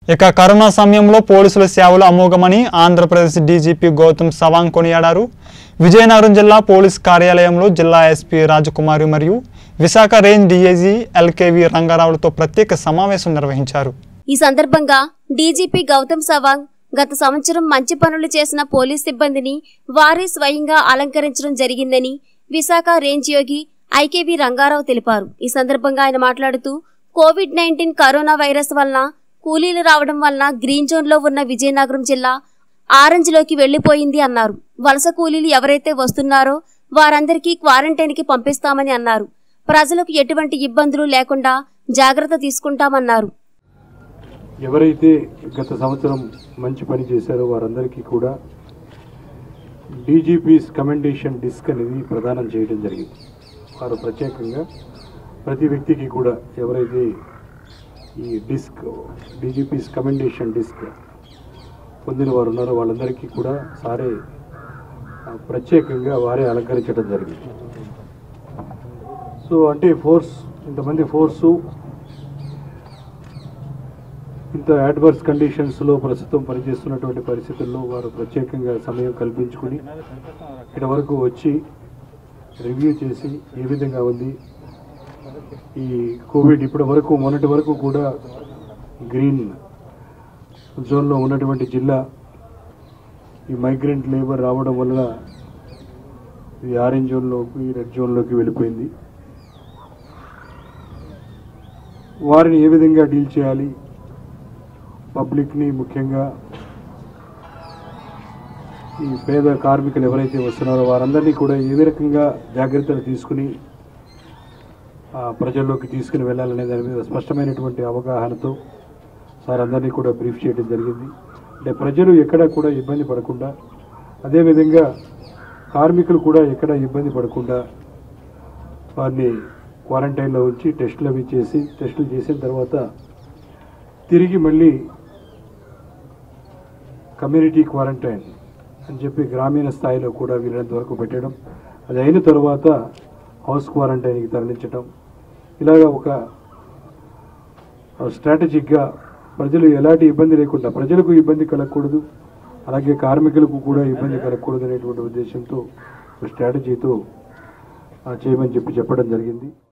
ఇక కరోనా సమయంలో పోలీసుల సేవలు అమోఘమని ఆంధ్రప్రదేశ్ డీజీపీ గౌతమ్ సవాంగ్ కొనియాడారు విజయనగరం జిల్లా పోలీస్ కార్యాలయంలో జిల్లా ఎస్పీ రాజకుమారి మరియు విశాఖ రేంజ్ డీఐజీ ఎల్కేవి రంగారావులతో ప్రత్యేక సమావేశం నిర్వహించారు ఈ సందర్భంగా డీజీపీ గౌతమ్ సవాంగ్ గత సంవత్సరం మంచి పనులు చేసిన పోలీస్ సిబ్బందిని వారే స్వయంగా అలంకరించడం జరిగిందని విశాఖ రేంజ్ యోగి ఐకేవి రంగారావు తెలిపారు ఈ సందర్భంగా ఆయన మాట్లాడుతూ కోవిడ్ నైన్టీన్ కరోనా వైరస్ వలన కూలీలు రావడం వలన గ్రీన్ జోన్ లో ఉన్న విజయనగరం జిల్లా ఆరెంజ్ లోకి వెళ్లిపోయింది అన్నారు వలస కూలీలు ఎవరైతే వస్తున్నారో వారందరికీ క్వారంటైన్ కి పంపిస్తామని అన్నారు ప్రజలకు ఎటువంటి ఇబ్బందులు లేకుండా జాగ్రత్త తీసుకుంటామన్నారు ఎవరైతే గత సంవత్సరం మంచి పని చేశారో వారందరికీ కూడా డీజీపీస్ కమెండేషన్ డిస్క్ అనేది ప్రదానం చేయడం జరిగింది వారు ప్రత్యేకంగా ప్రతి వ్యక్తికి కూడా ఎవరైతే ఈ డిస్క్ డీజీపీస్ కమెండేషన్ డిస్క్ పొందిన వారు ఉన్నారో వాళ్ళందరికీ కూడా సారే ఆ, ప్రత్యేకంగా వారే అలంకరించడం జరిగింది సో అంటే ఫోర్స్ ఇంతమంది ఫోర్సు ఇంత అడ్వర్స్ కండిషన్స్లో ప్రస్తుతం పనిచేస్తున్నటువంటి పరిస్థితుల్లో వారు ప్రత్యేకంగా సమయం కల్పించుకుని ఇక్కడ వరకు వచ్చి రివ్యూ చేసి ఏ విధంగా ఉంది ఈ కోవిడ్ ఇప్పటి వరకు మొన్నటి వరకు కూడా గ్రీన్ జోన్లో ఉన్నటువంటి జిల్లా ఈ మైగ్రెంట్ లేబర్ రావడం వల్ల ఈ ఆరెంజ్ జోన్లోకి రెడ్ జోన్లోకి వెళ్ళిపోయింది వారిని ఏ విధంగా డీల్ చేయాలి పబ్లిక్ని ముఖ్యంగా ఈ పేద కార్మికులు ఎవరైతే వస్తున్నారో వారందరినీ కూడా ఏ రకంగా జాగ్రత్తలు తీసుకుని ఆ, ప్రజల్లోకి తీసుకుని వెళ్ళాలనే దాని మీద స్పష్టమైనటువంటి అవగాహనతో సార్ అందరినీ కూడా బ్రీఫ్ చేయడం జరిగింది అంటే ప్రజలు ఎక్కడ కూడా ఇబ్బంది పడకుండా అదేవిధంగా కార్మికులు కూడా ఎక్కడ ఇబ్బంది పడకుండా వారిని క్వారంటైన్లో ఉంచి టెస్టులు అవి చేసి టెస్టులు చేసిన తర్వాత తిరిగి మళ్ళీ కమ్యూనిటీ క్వారంటైన్ అని చెప్పి గ్రామీణ స్థాయిలో కూడా వీలైనంత వరకు పెట్టడం అది అయిన తర్వాత హౌస్ క్వారంటైన్కి తరలించడం ఇలాగ ఒక స్ట్రాటజిక్గా ప్రజలు ఎలాంటి ఇబ్బంది లేకుండా ప్రజలకు ఇబ్బంది కలగకూడదు అలాగే కార్మికులకు కూడా ఇబ్బంది కలగకూడదు అనేటువంటి ఉద్దేశంతో ఒక స్ట్రాటజీతో ఆ, చేయమని చెప్పి చెప్పడం జరిగింది